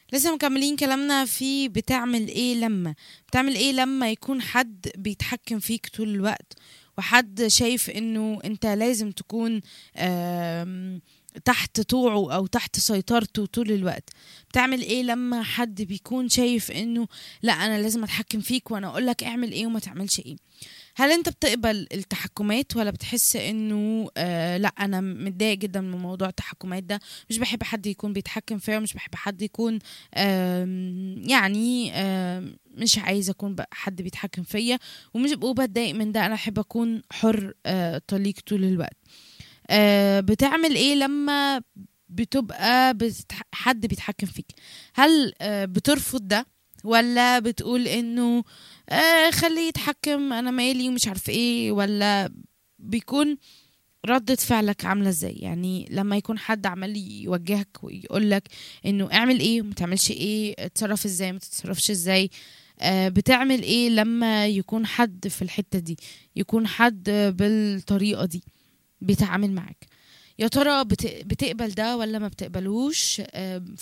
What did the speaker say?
لسه مكملين كلامنا في بتعمل ايه لما بتعمل ايه لما يكون حد بيتحكم فيك طول الوقت وحد شايف انه انت لازم تكون آم، تحت طوعه او تحت سيطرته طول الوقت بتعمل ايه لما حد بيكون شايف انه لا انا لازم اتحكم فيك وانا اقول لك اعمل ايه وما تعملش ايه هل انت بتقبل التحكمات ولا بتحس انه آه لا انا متضايق جدا من موضوع التحكمات ده مش بحب حد يكون بيتحكم فيا مش بحب حد يكون آم، يعني آم، مش عايزه اكون بقى حد بيتحكم فيا ومش وبتضايق من ده انا احب اكون حر آه طليق طول الوقت آه بتعمل ايه لما بتبقى بتتح... حد بيتحكم فيك هل آه بترفض ده ولا بتقول انه آه خليه يتحكم انا مالي ومش عارف ايه ولا بيكون ردة فعلك عاملة ازاي يعني لما يكون حد عمال يوجهك ويقولك انه اعمل ايه وما تعملش ايه اتصرف ازاي ما تتصرفش ازاي آه بتعمل ايه لما يكون حد في الحتة دي يكون حد بالطريقة دي بيتعامل معاك يا ترى بت- بتقبل ده ولا ما بتقبلوش آه